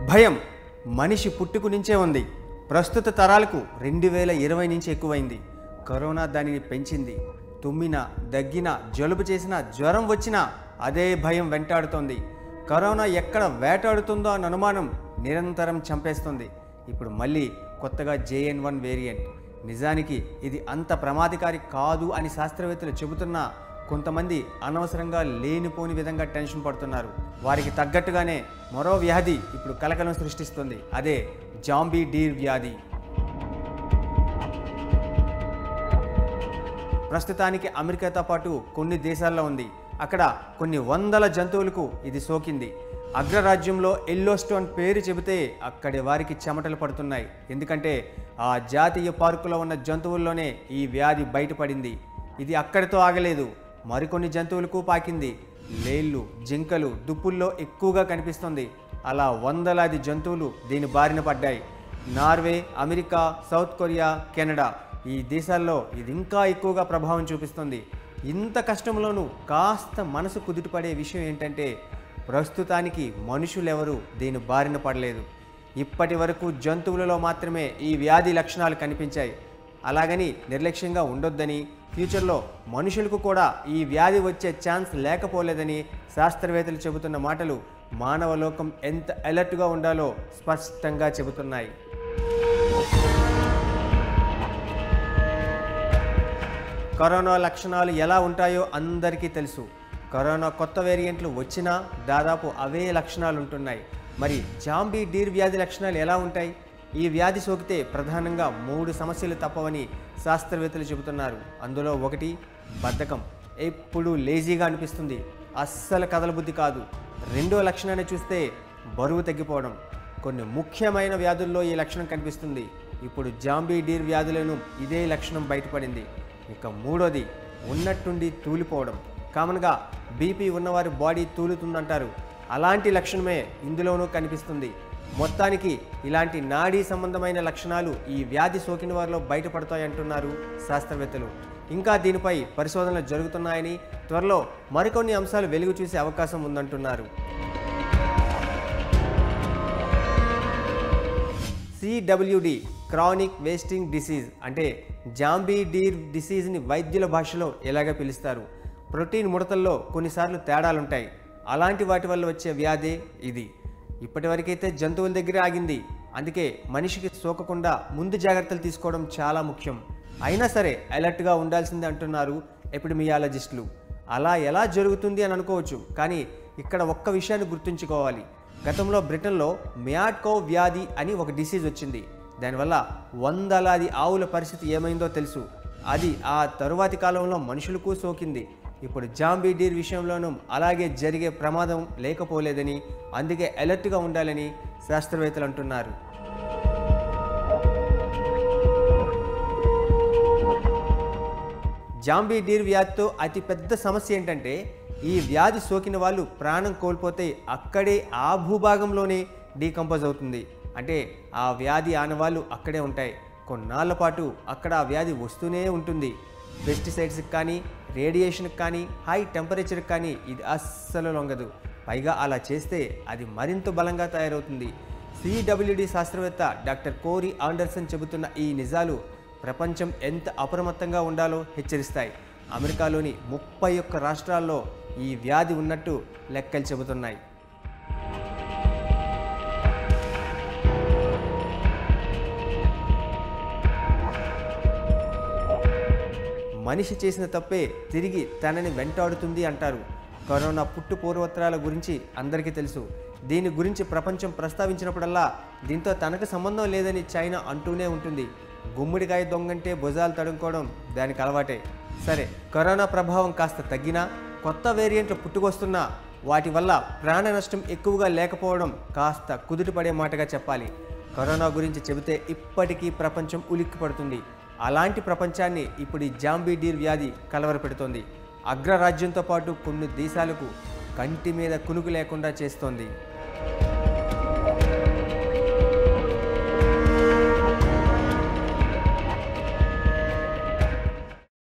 భయం మనిషి పుట్టుకు నుంచే ఉంది ప్రస్తుత తరాలకు రెండు వేల ఇరవై నుంచి ఎక్కువైంది కరోనా దానిని పెంచింది తుమ్మిన దగ్గిన జలుబు చేసిన జ్వరం వచ్చినా అదే భయం వెంటాడుతోంది కరోనా ఎక్కడ వేటాడుతుందో అన్న అనుమానం నిరంతరం చంపేస్తుంది ఇప్పుడు మళ్ళీ కొత్తగా జేఎన్ వన్ వేరియంట్ నిజానికి ఇది అంత ప్రమాదకారి కాదు అని శాస్త్రవేత్తలు చెబుతున్నా కొంతమంది అనవసరంగా లేనిపోని విధంగా టెన్షన్ పడుతున్నారు వారికి తగ్గట్టుగానే మరో వ్యాధి ఇప్పుడు కలకలం సృష్టిస్తుంది అదే జాంబీ డీర్ వ్యాధి ప్రస్తుతానికి అమెరికాతో పాటు కొన్ని దేశాల్లో ఉంది అక్కడ కొన్ని వందల జంతువులకు ఇది సోకింది అగ్రరాజ్యంలో ఎల్లోస్టోన్ పేరు చెబితే అక్కడి వారికి చెమటలు పడుతున్నాయి ఎందుకంటే ఆ జాతీయ పార్కులో ఉన్న జంతువుల్లోనే ఈ వ్యాధి బయటపడింది ఇది అక్కడితో ఆగలేదు మరికొన్ని జంతువులకు పాకింది లేళ్ళు జింకలు దుప్పుల్లో ఎక్కువగా కనిపిస్తుంది అలా వందలాది జంతువులు దీని బారిన పడ్డాయి Norway America South Korea Canada ఈ దేశాల్లో ఇది ఇంకా ఎక్కువగా ప్రభావం చూపిస్తుంది ఇంత కష్టంలోనూ కాస్త మనసు కుదుటపడే విషయం ఏంటంటే ప్రస్తుతానికి మనుషులెవరూ దీని బారిన పడలేదు ఇప్పటి వరకు జంతువులలో మాత్రమే ఈ వ్యాధి లక్షణాలు కనిపించాయి అలాగని నిర్లక్ష్యంగా ఉండొద్దని ఫ్యూచర్లో మనుషులకు కూడా ఈ వ్యాధి వచ్చే ఛాన్స్ లేకపోలేదని శాస్త్రవేత్తలు చెబుతున్న మాటలు మానవ లోకం ఎంత అలర్ట్గా ఉండాలో స్పష్టంగా చెబుతున్నాయి కరోనా లక్షణాలు ఎలా ఉంటాయో అందరికీ తెలుసు కరోనా కొత్త వేరియంట్లు వచ్చినా దాదాపు అవే లక్షణాలు ఉంటున్నాయి మరి జాంబీ డీర్ వ్యాధి లక్షణాలు ఎలా ఉంటాయి ఈ వ్యాధి సోకితే ప్రధానంగా మూడు సమస్యలు తప్పవని శాస్త్రవేత్తలు చెబుతున్నారు అందులో ఒకటి బద్ధకం ఎప్పుడు లేజీగా అనిపిస్తుంది అస్సలు కదలబుద్ధి కాదు రెండో లక్షణాన్ని చూస్తే బరువు తగ్గిపోవడం కొన్ని ముఖ్యమైన వ్యాధుల్లో ఈ లక్షణం కనిపిస్తుంది ఇప్పుడు జాంబీ డీర్ వ్యాధులను ఇదే లక్షణం బయటపడింది ఇక మూడోది ఉన్నట్టుండి తూలిపోవడం కామన్గా బీపీ ఉన్నవారి బాడీ తూలుతుందంటారు అలాంటి లక్షణమే ఇందులోనూ కనిపిస్తుంది మొత్తానికి ఇలాంటి నాడీ సంబంధమైన లక్షణాలు ఈ వ్యాధి సోకిన వారిలో బయటపడతాయంటున్నారు శాస్త్రవేత్తలు ఇంకా దీనిపై పరిశోధనలు జరుగుతున్నాయని త్వరలో మరికొన్ని అంశాలు వెలుగు చూసే అవకాశం ఉందంటున్నారు సిడబ్ల్యూడి క్రానిక్ వేస్టింగ్ డిసీజ్ అంటే జాంబీ డీర్ డిసీజ్ని వైద్యుల భాషలో ఎలాగ పిలుస్తారు ప్రోటీన్ ముడతల్లో కొన్నిసార్లు తేడాలుంటాయి అలాంటి వాటి వల్ల వచ్చే వ్యాధే ఇది ఇప్పటివరకైతే జంతువుల దగ్గరే ఆగింది అందుకే మనిషికి సోకకుండా ముందు జాగ్రత్తలు తీసుకోవడం చాలా ముఖ్యం అయినా సరే అలర్ట్గా ఉండాల్సిందే అంటున్నారు ఎపిడమియాలజిస్టులు అలా ఎలా జరుగుతుంది అని అనుకోవచ్చు కానీ ఇక్కడ ఒక్క విషయాన్ని గుర్తుంచుకోవాలి గతంలో బ్రిటన్లో మ్యాడ్కో వ్యాధి అని ఒక డిసీజ్ వచ్చింది దానివల్ల వందలాది ఆవుల పరిస్థితి ఏమైందో తెలుసు అది ఆ తరువాతి కాలంలో మనుషులకు సోకింది ఇప్పుడు జాంబీ డీర్ విషయంలోనూ అలాగే జరిగే ప్రమాదం లేకపోలేదని అందుకే అలర్ట్గా ఉండాలని శాస్త్రవేత్తలు అంటున్నారు జాంబీ డీర్ వ్యాధితో అతి పెద్ద సమస్య ఏంటంటే ఈ వ్యాధి సోకిన వాళ్ళు ప్రాణం కోల్పోతే అక్కడే ఆ భూభాగంలోనే డీకంపోజ్ అవుతుంది అంటే ఆ వ్యాధి ఆనవాళ్ళు అక్కడే ఉంటాయి కొన్నాళ్ళ పాటు అక్కడ ఆ వ్యాధి వస్తూనే ఉంటుంది పెస్టిసైడ్స్కి కానీ రేడియేషన్కి కానీ హై టెంపరేచర్కి కానీ ఇది అస్సలు లొంగదు పైగా అలా చేస్తే అది మరింత బలంగా తయారవుతుంది సిడబ్ల్యూడి శాస్త్రవేత్త డాక్టర్ కోరి ఆండర్సన్ చెబుతున్న ఈ నిజాలు ప్రపంచం ఎంత అప్రమత్తంగా ఉండాలో హెచ్చరిస్తాయి అమెరికాలోని ముప్పై ఒక్క రాష్ట్రాల్లో ఈ వ్యాధి ఉన్నట్టు లెక్కలు చెబుతున్నాయి మనిషి చేసిన తప్పే తిరిగి తనని వెంటాడుతుంది అంటారు కరోనా పుట్టు పూర్వోత్తరాల గురించి అందరికీ తెలుసు దీని గురించి ప్రపంచం ప్రస్తావించినప్పుడల్లా దీంతో తనకు సంబంధం లేదని చైనా అంటూనే ఉంటుంది గుమ్మడికాయ దొంగంటే భుజాలు తడుముకోవడం దానికి అలవాటే సరే కరోనా ప్రభావం కాస్త తగ్గినా కొత్త వేరియంట్లు పుట్టుకొస్తున్నా వాటి వల్ల ప్రాణ నష్టం ఎక్కువగా లేకపోవడం కాస్త కుదుటపడే మాటగా చెప్పాలి కరోనా గురించి చెబితే ఇప్పటికీ ప్రపంచం ఉలిక్కిపడుతుంది అలాంటి ప్రపంచాన్ని ఇప్పుడు ఈ జాంబీ డీర్ వ్యాధి కలవరపెడుతోంది అగ్రరాజ్యంతో పాటు కొన్ని దేశాలకు కంటి మీద కునుకు లేకుండా చేస్తోంది